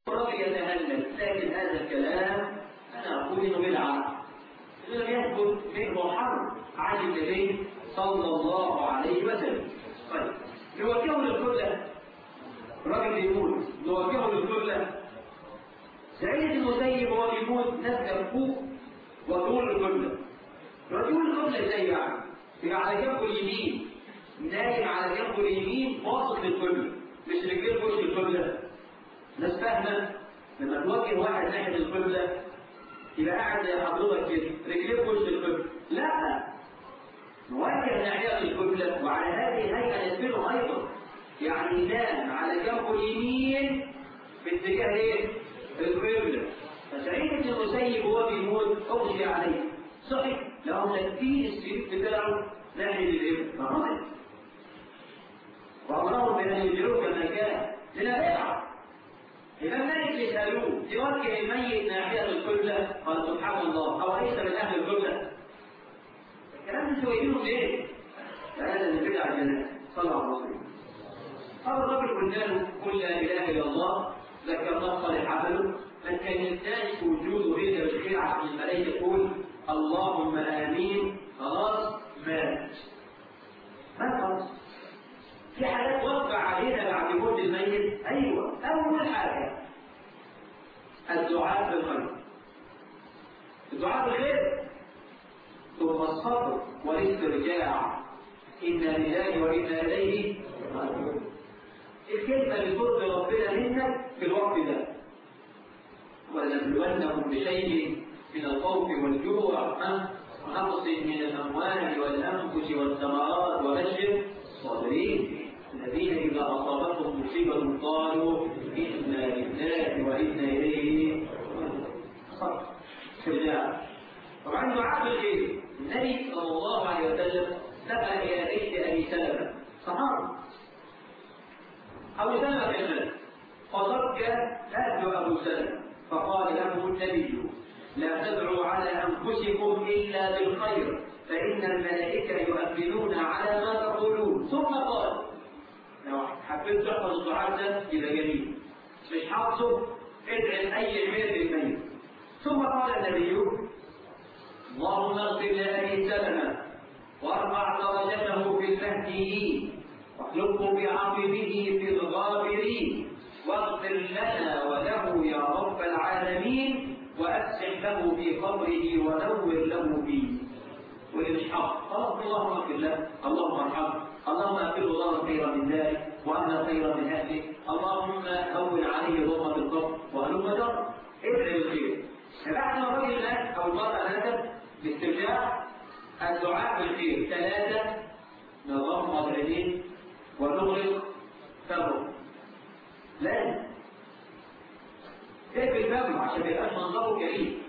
الراجل يتهلل لكن هذا الكلام انا اقول انه بدعه لم يثبت منه حرب عن النبي صلى الله عليه وسلم طيب نوجهه للقبله الراجل بيقول نوجهه للقبله سعيد المسيب وهو بيموت ناس فوق وطول القبله رجل القبله ازاي يعني؟ يبقى على جنبه اليمين نايم على جنبه اليمين باصص للقبله مش رجليه في وش القبله ناس فاهمه لما توجه واحد ناحيه القبله يبقى قاعد زي حضرتك كده رجليه في وش القبله لا موجه ناحيه القبله وعلى هذه الهيئه يسبله ايضا يعني ينام على جنبه اليمين في اتجاه ايه؟ القبله فسعيد بن المسيب وهو بيموت اغشي عليه صحيح لو تكفيه السرير بتاعه ناحيه الابن فعمل وامرهم بان يجروه كما كان لنا بدعه الإمام مالك يسألوه يوجه الميت ناحية القبلة قال سبحان الله أو ليس من أهل القبلة الكلام ده سويتهم ليه؟ فهذا من بدع الجنة صلى الله عليه وسلم قال الرجل قلنا له قل لا إله إلا الله ذكرنا صالح عمله ما كيناش وجوده هنا بالخير عشان الملائكة تقول اللهم آمين خلاص مات مات خلاص في حاجات وقع علينا بعد موت الميت ايوه اول حاجه الدعاء بالخير الدعاء بالخير ثم الصبر والاسترجاع انا لله وانا اليه راجعون الكلمه اللي ترضي ربنا منك في الوقت ده ولنبلونهم بشيء من الخوف والجوع ونقص من الاموال والانفس والثمرات وبشر الصابرين الذين إذا أصابتهم مصيبة قالوا إنا لله وإنا إليه صدق استرجاع طبعا دعاء بالخير النبي صلى الله عليه وسلم دخل إلى بيت أبي سلمة صحابي أبو سلمة كان فضج أهل أبو سلمة فقال له النبي لا تدعوا على أنفسكم إلا بالخير فإن الملائكة يؤمنون على ما تقولون ثم قال لو حبيت تحفظ الدعاء ده يبقى جميل مش حافظه ادعي لأي خير للميت ثم قال النبي اللهم اغفر لأبي سلمة وارفع درجته في المهديين واخلقه بعقبه في الغابرين واغفر لنا وله يا رب العالمين وأفسح له في قبره ونور له فيه واللي مش حق خلاص اللهم اغفر له اللهم ارحمه اللهم اغفر الله خيرا من ذلك وانا خيرا من اهله اللهم هون عليه ظلمة القبر وهلم جر ادعي بالخير بعد ما الرجل مات او المرأة ماتت باسترجاع الدعاء بالخير ثلاثة نظام مغربين ونغلق فمه لازم تقفل فمه عشان ما يبقاش منظره كريم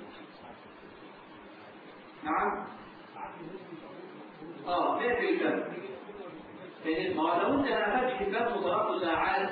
نعم اه تقفل الفم ما هو لو انت ما قفلتش الفم وضربته ساعات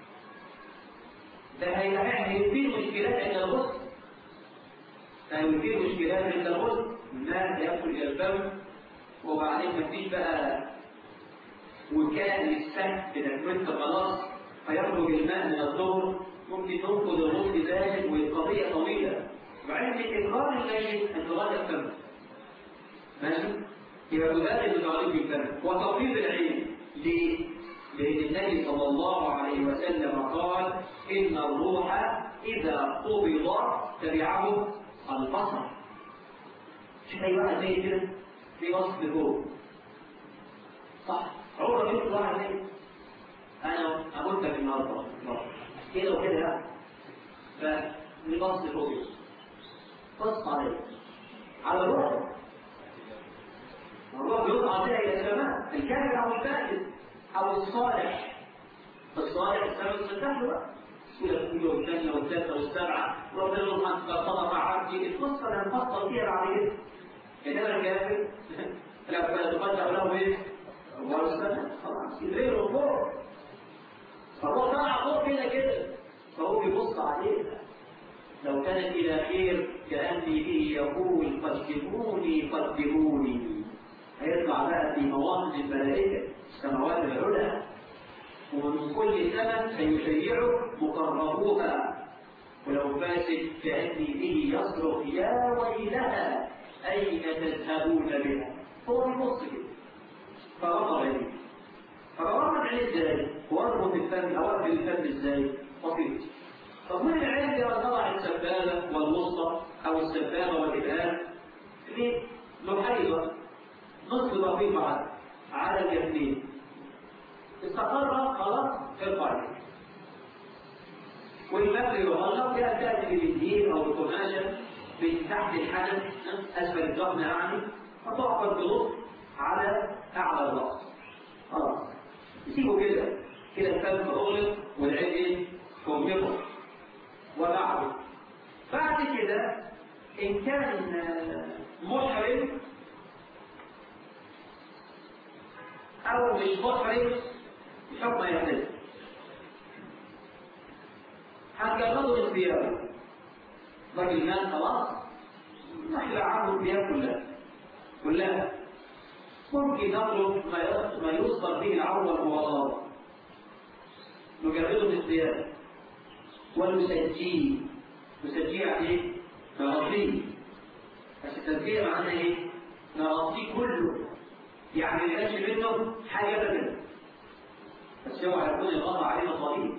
ده هيثير مشكلات عند الغسل هيثير مشكلات عند الغسل الماء يدخل الى الفم وبعدين مفيش بقى وكان السهل انك انت خلاص فيخرج الماء من الظهر ممكن تنقض الغسل ذلك والقضيه طويله وبعدين اظهار الميت ان تغير الفم ماشي يبقى تبالغ بتعريف الفم وتقريب العين ليه؟ لأن النبي صلى الله عليه وسلم قال إن الروح إذا قبض تبعه البصر شوف أي واحد زي كده في وصف فوق صح عمرك شفت واحد زي أنا قلت لك النهارده كده وكده فنبص فوق بص عليه على الروح الروح يوضع بها إلى السماء الكامل أو الفاسد أو الصالح الصالح السبب تفتح له بقى الأولى الأولى والثانية والثالثة والسابعة ربنا يقول أن صدق عبدي القصة اللي هنفصل فيها بعد كده إنما الكافر لا تقدر له إيه؟ هو السنة خلاص يدريه فوق فهو طلع فوق كده كده فهو بيبص عليها لو كانت إلى خير كأني به يقول قدموني قدموني هيطلع بقى في مواطن الملائكة السماوات العلى ومن كل سنة سيشيعه مقربوها ولو فاسد كأني به يصرخ يا ويلها أين تذهبون بها هو في نص كده فرفض عليه فرفض عليه ازاي؟ واربط الفم أو أقفل الفم ازاي؟ بسيط طب من العلم يا تضع السبابة والوسطى أو السبابة والإبهام في محيطة نصف دقيقة على الجنبين استقر خلاص ارفع يدك والفم يغلق يا تأتي بالدين أو بقماشة من تحت الحنف أسفل الضغم يعني فتعقد بلطف على أعلى الرأس خلاص يسيبه كده كده الفم أغلق والعين فوقه وبعده بعد كده إن كان محرم أو مش محرم بحكم يحتاج هنجرده من ثيابه راجل مات خلاص نحلى عنه الثياب كلها كلها ممكن نطلب ما يصدر به العروة المغلظة نجرده من الثياب ونسجيه نسجيه يعني ايه؟ نغطيه بس التسجيه معناه ايه؟ نغطيه كله يعني ما يبقاش منه حاجه ابدا بس اوعى يكون الغطا عليه مصاريف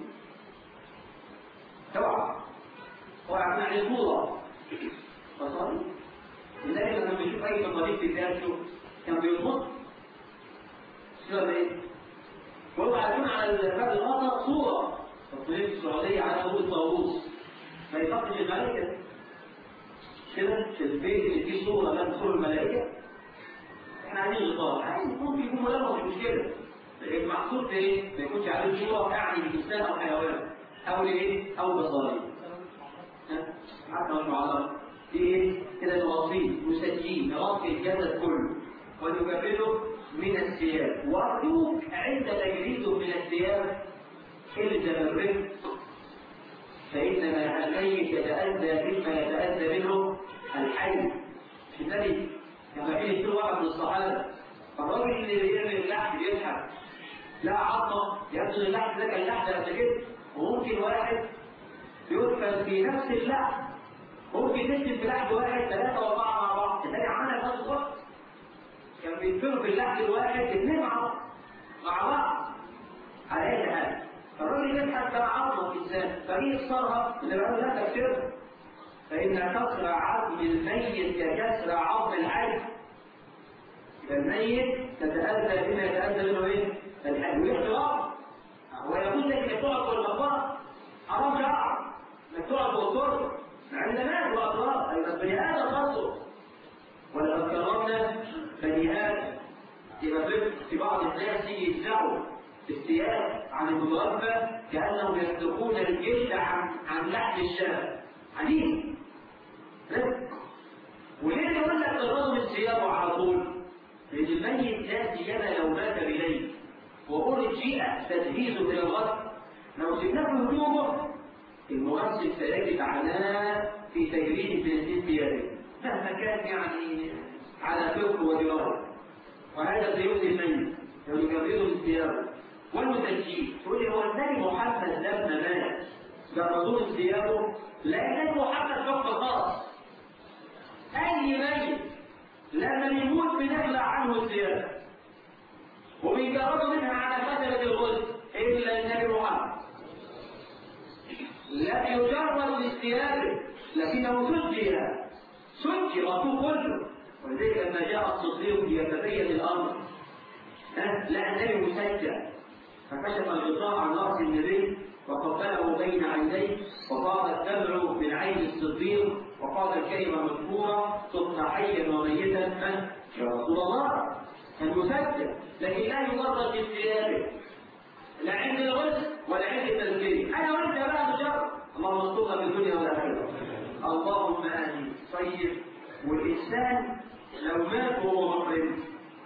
اوعى اوعى يكون عليه صوره مصاريف النبي لما بيشوف اي مصاريف في ذاته كان بيربط سبب ايه؟ واوعى يكون على باب الغطا صوره الطريق في السعودية على أبو الطاووس ما يفقش الملائكة كده في البيت اللي فيه صورة لا تدخل الملائكة احنا عايزين غطاء عايز يكون في يكون ملامس مش مشكلة لكن محصول في ايه؟ ما يكونش عليه صورة يعني لإنسان أو حيوان أو لإيه؟ أو بصاري حتى مش معلق دي ايه؟ كده نغطيه نسجيه نغطي الجسد كله ونجرده من الثياب وأرجوك عند تجريده من الثياب الزم الرفق فإنما الميت يتأذى مما يتأذى منه الحي في النبي كما فيه كل واحد من الصحابة الراجل اللي بيعمل اللحم بيضحك لا عظمة يبدو اللحم ده كان لحم قبل كده وممكن واحد يدفن في نفس اللحم ممكن تكتب في لحم واحد ثلاثة وأربعة مع بعض الثاني عملها نفس الوقت كان بيدفنوا في اللحم الواحد اثنين مع بعض على أي حال الراجل يبحث كان عظمه الانسان فهي يكسرها اللي بقى لا تكسرها فان كسر عظم الميت ككسر عظم الحي فالميت تتاذى بما يتاذى منه ايه؟ الحي واحترام هو يقول لك انك تقعد في المقبره حرام شرعا انك تقعد في التربه عند مات واطراف ايضا بني ادم برضه ولقد كرمنا بني ادم يبقى في بعض الناس يجي يدعوا الثياب عن المتوفى كأنهم يسلكون الجلد عن عن لحم الشاه عنيف وليه يقول لك تغضب الثياب على طول؟ لأن الميت لا سيما لو مات بليل وأرجئ تجهيزه إلى الغسل لو سيبناه هدومه المغسل سيجد عناء في تجريد تنزيل ثيابه مهما كان يعني على فقه ودرايه وهذا سيؤذي الميت لو يجرده من ثيابه والمسجين تقول لي هو النبي محمد لما مات جردوه ثيابه لا النبي محمد فقط خاص اي ميت لما يموت بنخلع عنه الثياب وبيجردوا منها على فترة الغسل الا النبي محمد لم يجرد للثياب لكنه سجل سجل رسول كله ولذلك لما جاء التصديق ليتبين الامر لا النبي مسجل فكشف الغطاء عن راس النبي وقبله بين عينيه وقال الدمع من عين الصديق وقال الكلمه مذكوره صرت حيا وميتا يا رسول الله المسجل لكن لا يضرب بالثياب لا عند الغسل ولا عند التسجيل انا وانت بقى مجرد اللهم استرنا في الدنيا والاخره اللهم امين طيب والانسان لو مات وهو محرم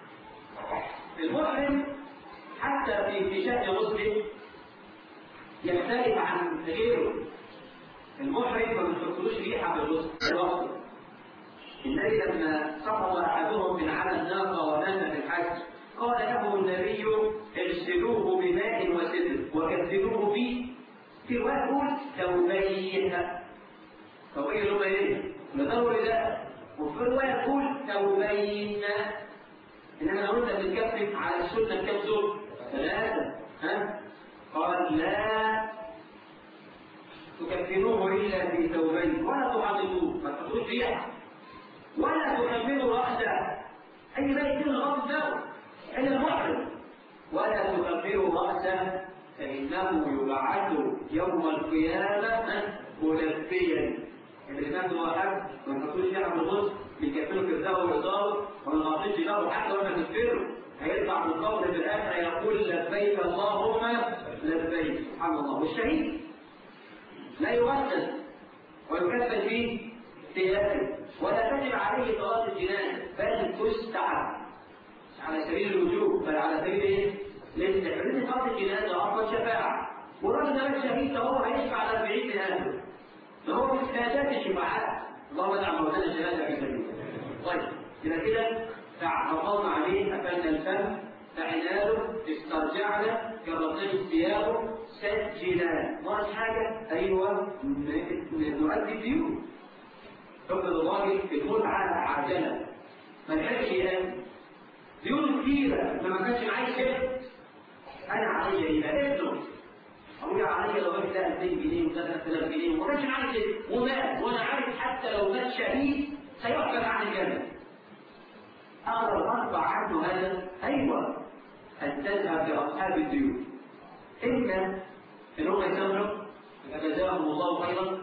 المحرم حتى في في شأن غسله يختلف عن غيره المحرم ما بتحطلوش ريحه بالغسل الوقت النبي لما سقط احدهم من على الناقه ونام في الحج قال له النبي اغسلوه بماء وسدر وكذبوه في في روايه ثوبيه توبين اللي هم ايه؟ نظروا الى وفي روايه تقول توبين انما لو انت بتكفف على السنه كم زوج؟ ثلاثه ها؟ قال لا تكفنوه الا في ثوبين ولا تعضدوه ما تحطوش فيها ولا تكملوا راسه اي بقى يتم الغرض ده الا المحرم ولا تكبروا راسه فانه يبعث يوم القيامه ملبيا اللي كان هو حد ما تقولش فيها من الغسل بيكفلوا كذابه وإضافه وما نعطيش له حتى ولا نكفره هيطلع من قبر في الاخره يقول لبيك اللهم لبيك سبحان الله والشهيد لا يغسل ويكفل فيه ثيابه ولا تجب عليه صلاه الجنازه بل تستحب على سبيل الوجوب بل على سبيل ايه؟ لان صلاه الجنازه افضل شفاعه والراجل ده شهيد هو هيشفع على 40 من اهله ده هو في استعداد الشفاعات اللهم اجعل مولانا الشهاده في سبيل طيب يبقى كده فحفظنا عليه قفلنا الفم فعناله استرجعنا جربنا ثيابه سجلنا ناقص حاجه ايوه نؤدي الديون حب الراجل في المتعه عاجله ما لحقش ينام ديون كتيره ما كانش معايا كده انا عليا ايه ابنه ابويا عليا لو ده 2000 جنيه وده 3000 جنيه وما كانش معايا كده ومات وانا عارف حتى لو مات شهيد سيحكم عن الجنه أقرأ الأربع عنه هذا أيوة أن تذهب لأصحاب الديون إما إن هم يسامحوا فجزاهم الله خيرا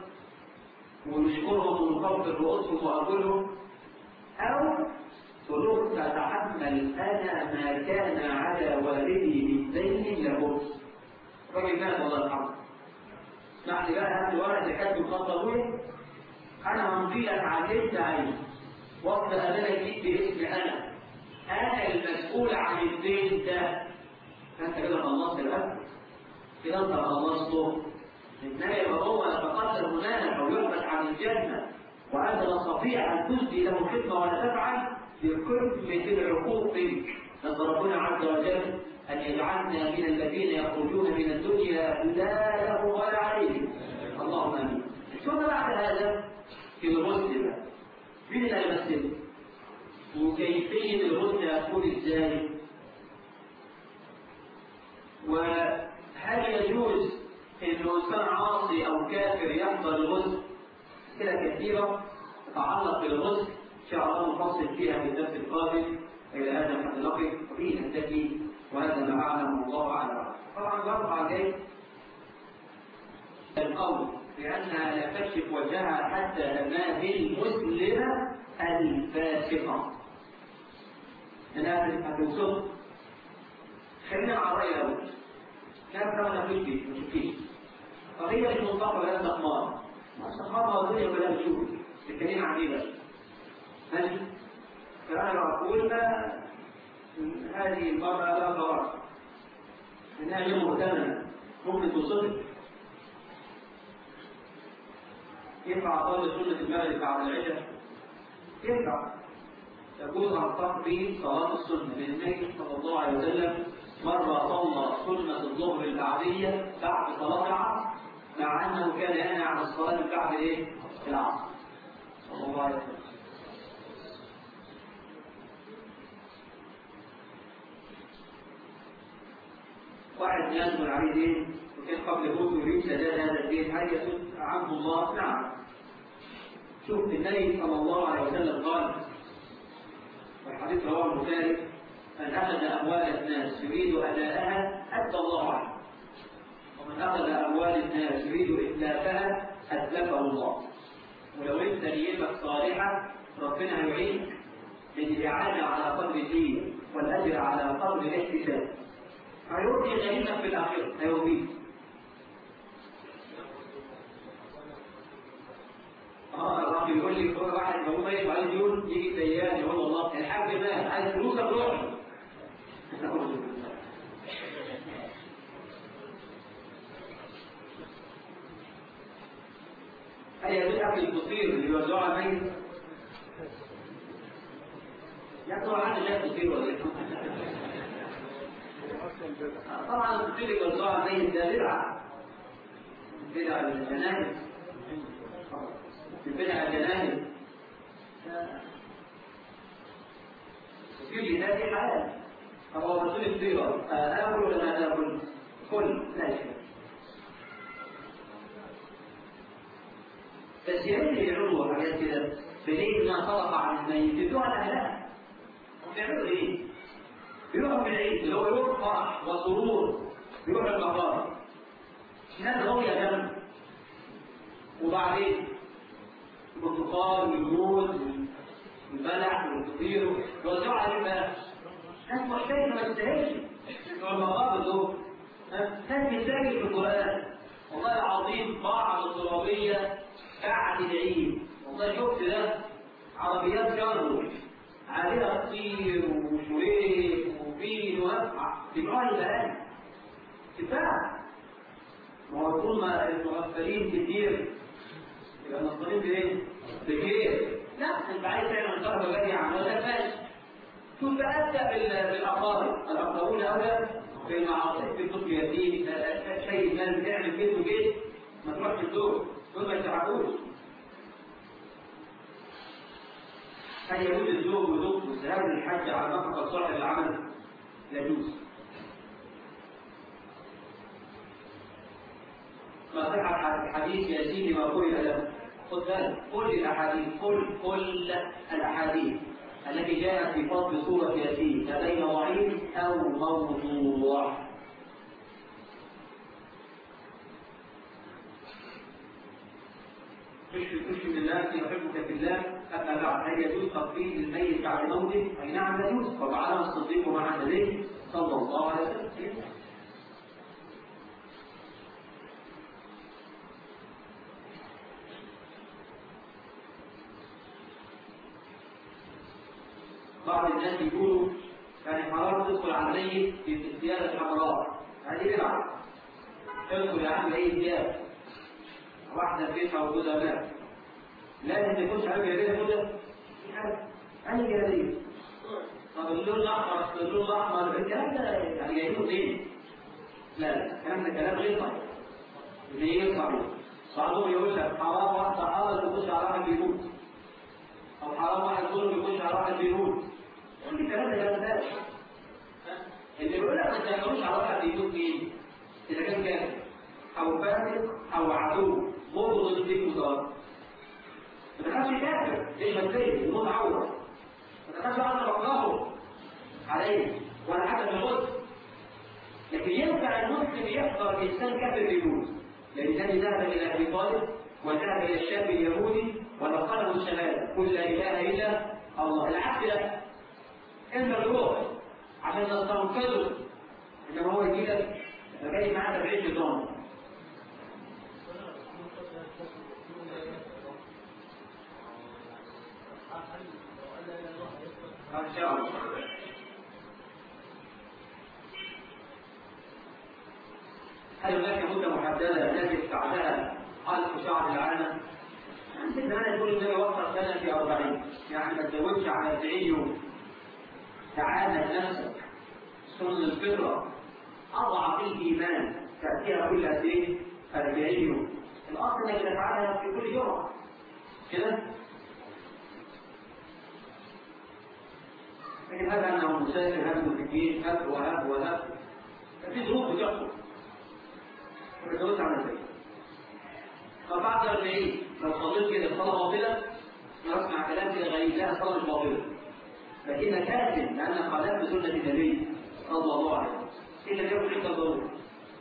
ونشكرهم ونكفر رؤوسهم وأرجلهم أو تقول تتحمل أنا ما كان على والدي من دين له الراجل مات الله يرحمه اسمعني بقى هات ورقة زكاة وخط أبويا أنا همضي لك علمت عليه وقت أمانة ليك باسم أنا أنا المسؤول عن الدين ده فأنت كده خلصت الأكل كده أنت خلصته إنما يبقى هو يتقدر هناك أو يبحث عن الجنة وأنت لا تستطيع أن تسدي له خدمة ولا تفعل بقمة العقوق نسأل ربنا عز وجل أن يجعلنا من الذين يخرجون من الدنيا لا له ولا عليه اللهم آمين ثم بعد هذا في الغسل مين اللي هيمثله؟ وكيفية الغسل هتكون ازاي؟ وهل يجوز ان انسان عاصي او كافر يحضر الغسل؟ كده كثيرة تتعلق بالغسل شعر مفصل فيها في الدرس القادم الى هذا الحد نقف وفيه ننتهي وهذا ما اعلم والله اعلم. طبعا الاربعه جاي القول لأنها لا تكشف وجهها حتى أمام المسلمة الفاسقة. أنا هتوصل خلينا على الرأي الأول. كان كما نقول فيه ما تشوفيش. قضية المنطقة ولا استقمار. استقمار الدنيا ولا بتشوف. الكلمة عجيبة. ماشي؟ فأنا لو أقول هذه المرأة لا ضرر. إنها غير مهتمة ممكن توصلك ينفع أصلي سنة المغرب بعد العشاء؟ ينفع. يجوز أن تقضي صلاة السنة لأن النبي صلى الله عليه وسلم مرة صلى سنة الظهر البعدية بعد صلاة العصر مع أنه كان ينهى عن الصلاة بعد إيه؟ العصر. صلى الله عليه وسلم. واحد ينزل عليه دين وكان قبل موته يريد سداد هذا الدين هل يسد عنه الله؟ نعم. شوف النبي صلى الله عليه وسلم قال والحديث رواه البخاري من اخذ اموال الناس يريد اداءها ادى الله عنه ومن اخذ اموال الناس يريد اتلافها اتلفه الله ولو انت نيتك صالحه ربنا هيعينك بالاعانه على قدر الدين والاجر على قدر الاحتساب هيرضي غريمك في الاخره هيرضيك اه الراجل يقول لي كل واحد هو ميت وعايز يقول يجي ديان يقول والله الحاج مات عايز فلوسك روح هل يجوز اكل الفطير اللي يوزعوه على الميت؟ يا ترى حد شايف فطير ولا ايه؟ طبعا الفطير اللي يوزعوه على الميت ده بدعه بدعه للجنائز في بدع الجنائز يجي هذه حلال طب هو الرسول يصير آكل ولا ما تاكل؟ كل لا شيء بس اللي يعملوا حاجات كده بليل ما صدق عن الميت يدوها لأهلها هم بيعملوا ايه؟ بيروحوا من العيد اللي هو يوم فرح وسرور بيروحوا المقابر ناس غاوية دم وبعدين البرتقال والموز والبلح والفطير يوزعوا عليه بقى ناس محتاجة ما تستاهلش بتوع المقابر دول ناس بيسجل في القرآن والله العظيم قاعة الترابية بعد العيد والله شفت ده عربيات جرو عليها طير وشريك وفين وهفع تبقى البلد تبقى ما هو طول ما المغفلين كتير يبقى المصريين بايه؟ بخير لا انت عايز تعمل الكهرباء غالية عمالة فاش شوف بقى ابدا بالاقارب الاقربون اولى في المعاصي في الطفل يتيم شيء مال تعمل بيت وبيت ما تروحش الدور دول ما يتعبوش هل يجوز الزوج وزوجته الذهاب للحج على نفقه صاحب العمل؟ لا يجوز ما صحة الحديث يا سيدي ما قيل له خذ بالك كل الاحاديث كل كل الاحاديث التي جاءت في فضل سورة ياسين لدينا ضعيف أو موضوع تشفي تشفي من الله يحبك في الله أما بعد هل يجوز تقبيل الميت بعد موته؟ أي نعم لا يجوز وفعله الصديق مع النبي صلى الله عليه وسلم بعض الناس يقولوا يعني حرام تدخل على الميت في الثياب الحمراء هذه بدعة تدخل يا عم اي ثياب واحدة بيتها وجوزها مات لازم تكونش عارف يا ريت كده أنا جارية طب اللون الأحمر اللون الأحمر الكلام ده يعني جايبه منين؟ لا لا الكلام ده كلام غير صحيح غير صحيح بعضهم يقول لك حرام واحدة حرام تخش على واحد بيموت أو حرام واحد ظلم يخش على واحد بيموت كل الكلام ده كلام فارغ اللي بيقول لك ما تدخلوش على واحد بيموت مين؟ إذا كان كافر أو فاسق أو عدو مبغض للدين مضاد ما تدخلش كافر ايش هتلاقي يموت عورة ما تدخلش واحد بكرهه عليه ولا حتى في الغسل لكن ينفع المسلم يحضر انسان كافر بيموت لأنه ذهب إلى أبي طالب وذهب إلى الشاب اليهودي ونقله الشهادة قل لا إله إلا الله العكس ده انت تروح عشان تستنقذه انما هو يجي لك جاي معاه 70 طن ان شاء الله هل هناك مدة محددة التي بعدها خلق شعب العالم؟ عندك أنا تقول إن وصل سنة في 40 يعني ما تزودش على 40 يوم تعالى نفسك سنن الفطرة أضعف الإيمان تأتيها كل قد إيه؟ 40 يوم الأصل إنك تفعلها في كل يوم كده؟ لكن هذا أنه مسافر هذا مفكين هب وهب وهب في ظروف بتحصل ما تزودش على ذلك فبعد 40 لو صليت كده صلاة باطلة نسمع كلام كده غريب لا صلاة مش باطلة لكن كافر لأن خالفت سنة النبي صلى الله عليه وسلم إلا يوم عند الضرورة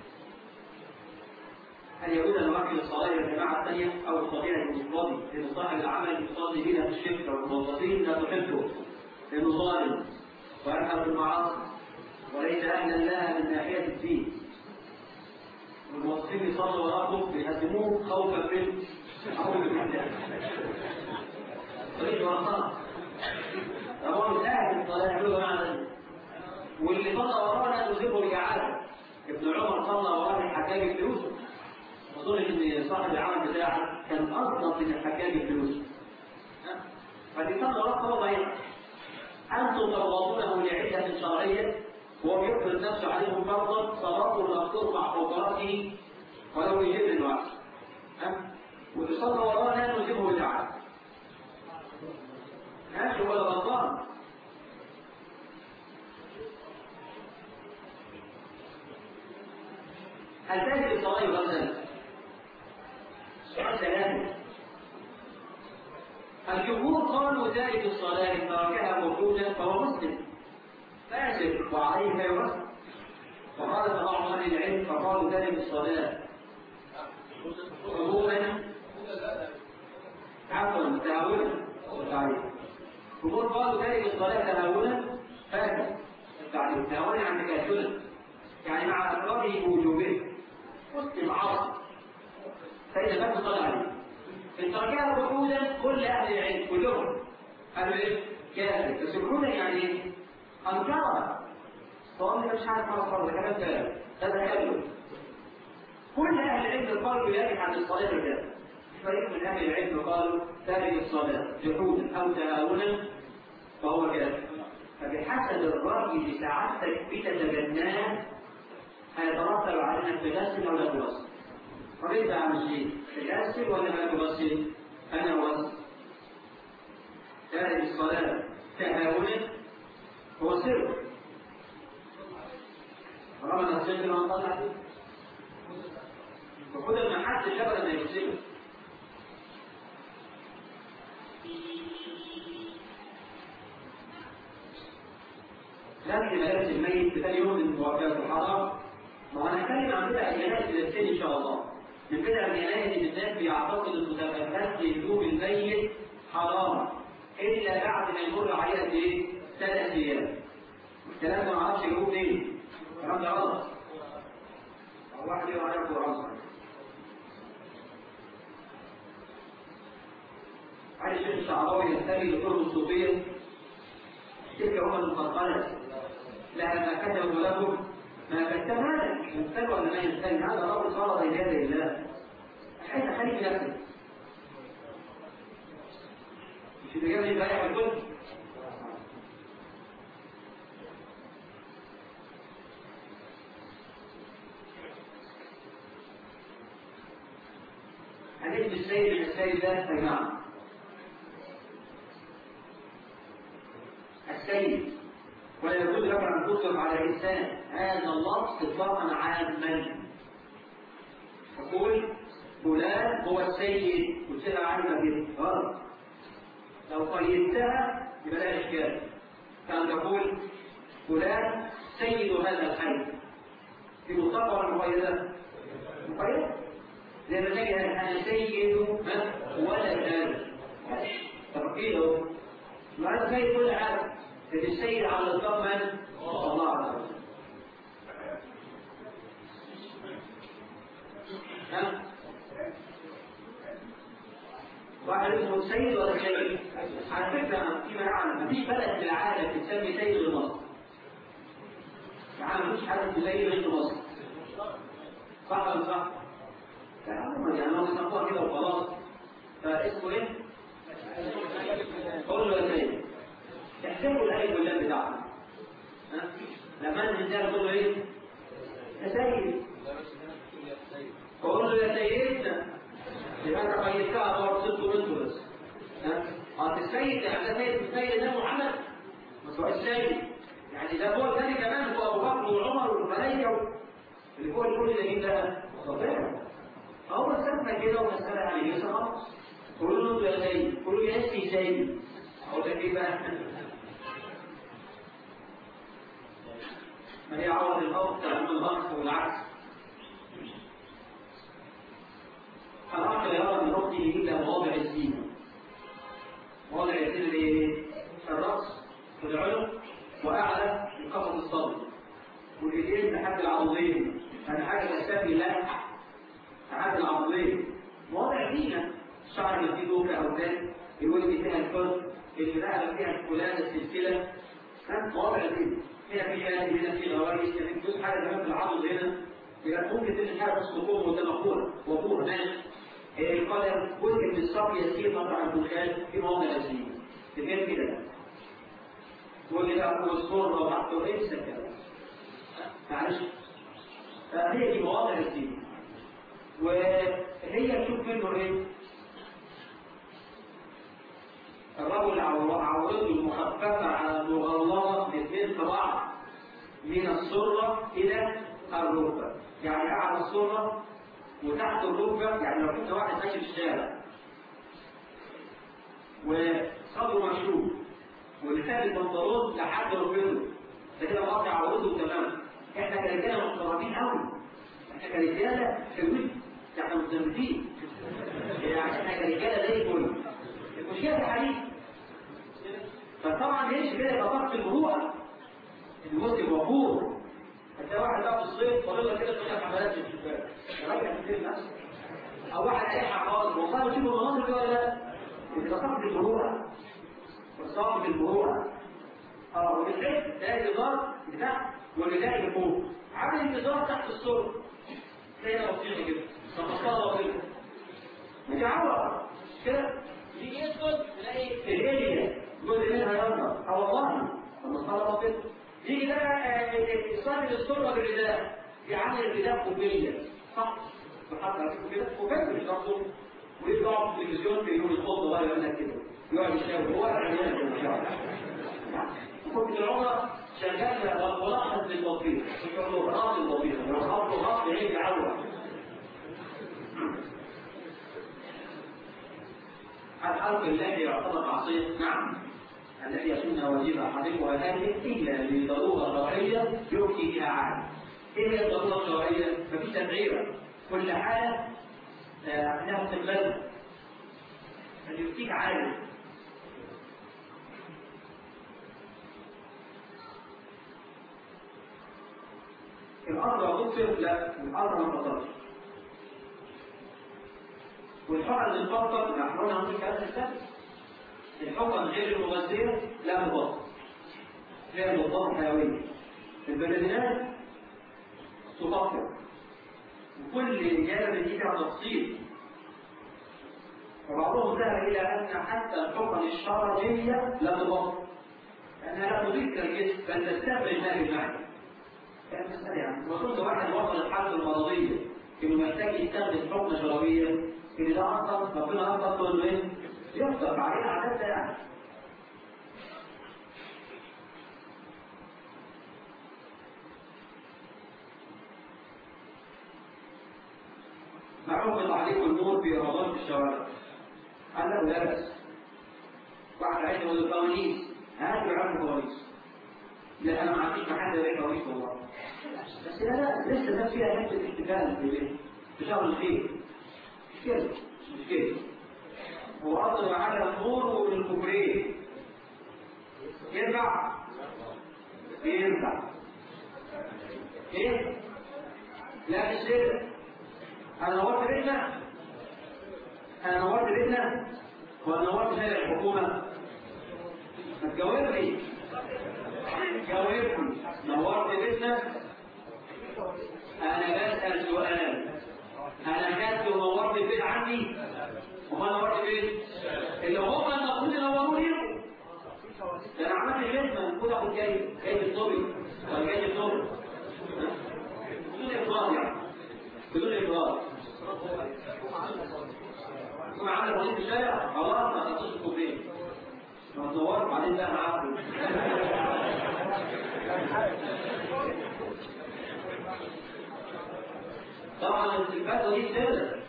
هل يجوز أن نؤكد الصلاة إلى الجماعة الثانية أو الصغيرة المفرد لأن صاحب العمل يصلي بنا في الشركة والموظفين لا تحبه لأنه ظالم ويفعل بالمعاصي وليس أهلا لها من ناحية الدين والموظفين يصلوا وراءه بيهدموه خوفا من أعوذ بالله طريق ورقات فهو مساعد الصلاة يعملوا معنى واللي صلى ورانا تذهبه الإعادة ابن عمر صلى وراه الحكاج بن يوسف أظن إن صاحب العمل بتاعه كان أصلا من الحكاج بن يوسف فدي صلى وراه هو ضعيف أنتم ترغبونه لعدة شرعية وهو يفرض نفسه عليهم فرضا صلاته المذكور مع قدراته ولو يجب الوقت وتصلى ورانا نجيب يحاسبه تعالى ماشي هو الغلطان هل تجد الصلاة يغسل؟ سؤال ثلاثة الجمهور قالوا ذلك الصلاة إن تركها موجودا فهو مسلم فاسد وعليه ما يغسل وقال بعض أهل العلم فقالوا ذلك الصلاة عموما عفوا تهاونا الجمهور قالوا ذلك الصلاة تهاونا فاسد التعليم تهاونا عن تكاسلا يعني مع أقراره بوجوبه مسلم عاصي فإذا ما تصلى عليه إن تركها وجودا كل أهل العلم كلهم قالوا إيه؟ كافر بس وجودا يعني إيه؟ أنكرها طبعا مش عارف ما صار كمان كلام هذا كلام كل أهل العلم قالوا بذلك عن الصلاة كذا فريق من أهل العلم قالوا تارك الصلاة جحودا أو تهاونا فهو كافر فبحسب الرأي اللي سعادتك بتتبناه هيترتب على انك تغسل او لا تغسل. طب انت عامل ايه؟ تغسل ولا ما تغسل؟ انا اغسل. تارك الصلاه تهاونا هو سر. طالما انا سر ما نطلع عليه. فخد ما حدش ابدا ما يغسله. لكن ملابس الميت في ثاني يوم من مواجهه الحرام ما هو انا هتكلم عن بدع الجنائز الاساسيه ان شاء الله من بدع الجنائز اللي بالذات بيعتقد المتفقات لهدوم الميت حرام الا بعد ما يمر عليها قد ايه؟ ثلاث ايام الكلام ده ما اعرفش يجيبوه منين الكلام ده غلط او واحد يقرا عليها قران علي الشيخ الشعراوي ينتمي لطرق الصوفيه تلك امم المفضله لها ما كتبوا لكم ما كتبها لك ينسل ولا ما ينسل هذا رب صار بين يدي الله حيث خليك نفسك مش الإجابة دي بقى الكل حديث السيد من السيد ده أي نعم السيد ولا يجوز لك ان تطلق على انسان هذا اللفظ اطلاقا عاما تقول فلان هو السيد وتسال عنه كده غلط لو قيدتها يبقى لها اشكال كان تقول فلان سيد هذا الحي في مطلقه ولا مقيده؟ مقيده زي ما تجي انا سيد ولد تفكيره ما هذا سيد كل حاجه لكن السيد على الاطلاق من؟ الله عز وجل. ها؟ واحد اسمه السيد ولا السيد؟ على فكرة فيما يعلم مفيش بلد في العالم تسمي سيد غير مصر. يعني مفيش حد اسمه سيد غير مصر. صح ولا صح؟ لا يعني هم بيسموها كده وخلاص. فاسمه ايه؟ قول له يا سيد. احسبوا الألف واللام بتاعهم لما انت ده تقول له ايه؟ يا سيد قول له يا سيدنا يبقى انت قيدتها دور ست وانتوا بس ها السيد يعني ده سيد السيد ده محمد بس هو السيد يعني ده فوق الثاني كمان هو ابو بكر وعمر والملائكه اللي فوق الكل ده مين ده؟ ربنا هو سمى كده ومسألة عليه خلاص قولوا له يا سيد قولوا يا اسمي سيد اقول لك ايه بقى؟ ما هي عوض الأرض تعمل الغرس والعكس العقل يرى من أخته إلا مواضع الزينة مواضع الزينة اللي هي الرأس والعنق وأعلى القفص الصدر والإيدين لحد العضلين يعني حاجة تسمي لا لحد العضلين مواضع زينة الشعر اللي فيه دوكة أو ذلك الوجه فيها الفرد اللي بقى فيها الفلان السلسلة مواضع زينة هنا في شاهد هنا في غواريس هنا في جزء حاجه كمان في العضل هنا يبقى ممكن تجد حاجه بس تقوم وتنقور وقور ماشي القدم جزء من الصف يسير مطرح الدخان في مواضع يسير تفهم كده تقول لي لا هو الصور وضعته انسى كده معلش فهي دي مواضع يسير وهي تشوف منه ايه عورته المخففة على المغلظة الاثنين في بعض من السرة إلى الركبة يعني على السرة وتحت الركبة يعني لو كنت واحد ماشي في الشارع وصدره مشروب ولسان البنطلون لحد ركبته ده كده مقطع عورته تماما احنا كرجاله محترمين قوي احنا كرجاله حلوين احنا متزمتين يعني احنا كرجاله زي الفل المشكله في الحديث فطبعا ليش كده يبقى ضغط المروءه المسلم وقور هتلاقي واحد بقى في الصيف فاضل كده تلاقي حملات في الشباك راجع كتير نفسه او واحد قايح خالص والله بتشوف المناظر دي ولا لا؟ يبقى ضغط المروءه وصعب المروءه اه والحب تلاقي الجدار بتاع والرداء اللي فوق عامل الجدار تحت السور تلاقي بسيطه كده تفصلها بسيطه متعور كده يجي يسكت تلاقي الاليا جزء منها يظهر اه والله المسطره بسيطه يجي بقى يصلي للسره بالرداء يعمل الرداء قبيه صح بحط راسه كده وفاكر مش برضه ويطلع في التلفزيون في يوم الخطبه بقى يقول لك كده يقعد يشاور هو العنوان كنت العمر شغال ولاحظ للتطبيق يقول له راس التطبيق لو خاف له خاف يعيد عوره هل حلق اللحية يعتبر معصية؟ نعم التي يسن واجبها حديثها هذه إلا لضرورة شرعية يؤتي بها عالم إيه هي الضرورة الشرعية؟ ففي تبعيرة كل حالة لها استقلالها أن يؤتيك عالم الأرض تبصر لا الأرض ما تبصرش والحقن المفطر نحن عن هذا السبب الحقن غير المغذية لا مضاد غير مضاد حيوية البلديات تطفر وكل جانب دي فيها تفصيل وبعضهم ذهب إلى أن حتى الحقن الشرجية لا تضاد لأنها لا تضيف الجسم بل تستقبل ماء المعدة كان مسألة يعني وصلت واحد وصل الحالة المرضية إنه محتاج يستخدم حقنة شرابية إن ده أصلا ربنا أصلا تقول له إيه؟ يفضل عليه عادات يعني معروف عليكم النور في رمضان في الشوارع قال له لا بأس واحد عايز يقول الفوانيس هات له فوانيس لا انا ما عنديش محل يبيع فوانيس والله بس لا لا لسه الناس فيها حته احتفال في في شهر الخير مش كده مش كده هو اصلا على النور ومن الكفرين ينفع ينفع ايه لا مش كده انا نورت بيتنا انا نورت بيتنا ولا نورت شارع الحكومه ما تجاوبني جاوبني نورت بيتنا انا بسال سؤال انا خدت ونورت البيت عندي وما نورت البيت اللي هم المفروض ينوروا لي ده انا عملت البيت المفروض اخد جاي جاي بالطبي ولا جاي بالطبي بدون افراط يعني بدون افراط يكون عندك وظيفه في الشارع خلاص ما تخصصش الكوبين لما تنور بعدين بقى معاكم طبعا الفتوى دي سر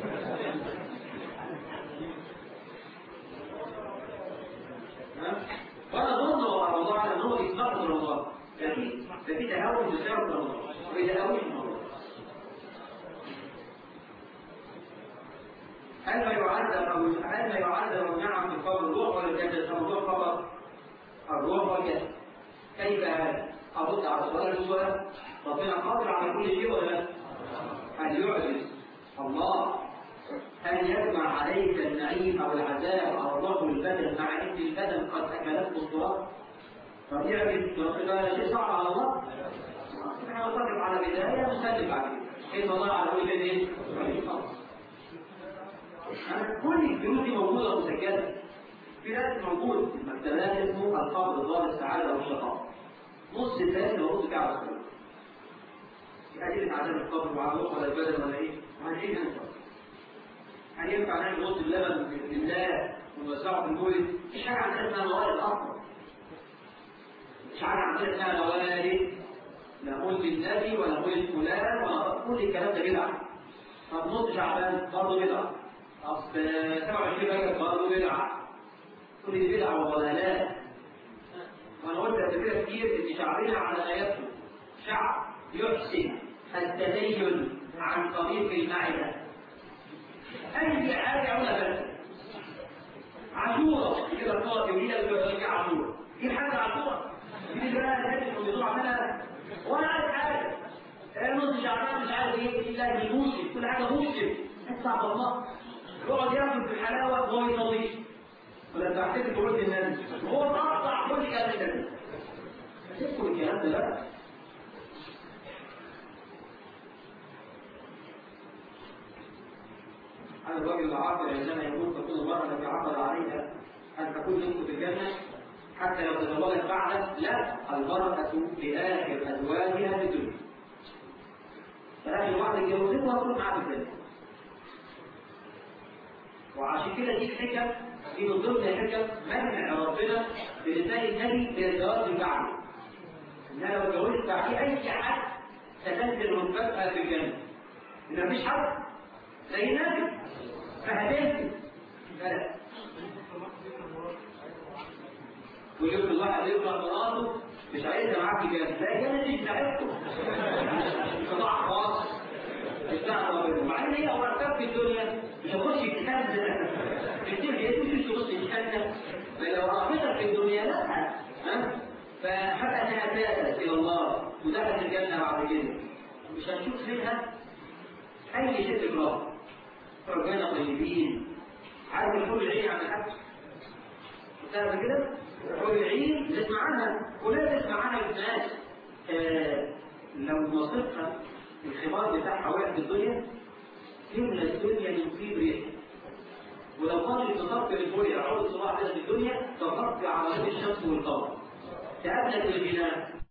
وانا ظن رمضان على ان هو يسمح رمضان لكن ده في تهاون بسبب رمضان ويتهاون رمضان هل ما يعذب او هل ما يعذب نعم في قبر الروح ولا الجسد الموضوع خبر الروح والجسد كيف هذا؟ ارد على سؤال السؤال ربنا قادر على كل شيء ولا لا؟ هل يعجز الله أن يجمع عليك النعيم أو العذاب أو الرب البدن مع أن البدن قد أكلته التراب طب يعجز ده شيء صعب على الله سبحانه وتعالى على بداية مسلم بعد كيف الله على كل شيء كل الجنود دي موجودة مسجلة في ناس موجود المكتبات اسمه القبر الظاهر السعادة أو الشقاء نص الثاني ونص كعب السنة أجل عذاب القبر وعذاب ولا البدن ولا إيه؟ وهنعيد أنت هل ينفع نعمل رز بلبن لله ونوزعه في المولد؟ مفيش حاجه عندنا اسمها موارد اصلا. مش حاجه عندنا اسمها موارد لا قول للنبي ولا قول فلان ولا كل الكلام ده بدعه. طب نص شعبان برضه بدعه. طب 27 رجب برضه بدعه. كل دي بدعه وضلالات. وانا قلت قبل كده كتير ان شعبنا على اياته شعب يحسن التدين عن طريق المعده اي حاجه عملها بس عاشوره كده الصور جميله اللي عاشوره دي حاجه عاشوره دي بقى الناس اللي بيدوروا عملها ولا عارف حاجه نص شعبان مش عارف ايه الا بيموشي كل حاجه موشي اسمع الله يقعد ياكل في الحلاوه وهو يطيش ولا تعتقد بقول الناس هو تقطع كل كلام ده تذكر الكلام ده لا هذا الرجل العاقل عندما يقول تكون المرأة التي عقد عليها أن تكون نصف في الجنة حتى لو تزوجت بعد لا المرأة لآخر أزواجها في الدنيا فآخر واحدة اتجوزتها تكون معاها في الجنة وعشان كده دي الحكم دي من ضمن الحكم منع ربنا بلسان النبي للزواج من بعده انها لو اتجوزت بعد اي حد ستنزل رتبتها في الجنه ان مفيش حد زي النبي فهتنزل فلا ويقول الواحد يقرا مراته مش عايزها معاه في الجنه لا الجنه دي بتاعتكم قطاع خاص بتاع ربنا مع ان هي مرتب في الدنيا مش هتخش الكنز كتير هي مش تخش الكنز فلو رغبتك في الدنيا لا ها فحتى انها تاتت الى الله ودخلت الجنه بعد كده مش هنشوف منها اي شيء اكراه ربنا طيبين عارف الحور العين عن حد تعرف كده الحور العين نسمع عنها ولا تسمع عنها الناس آه لو وصفها الخمار بتاعها وقع في الدنيا يملى الدنيا من طيب ريح ولو قال تطبق الدنيا عود صباح كده في الدنيا تغطي على الشمس والقمر تأبلت الجنان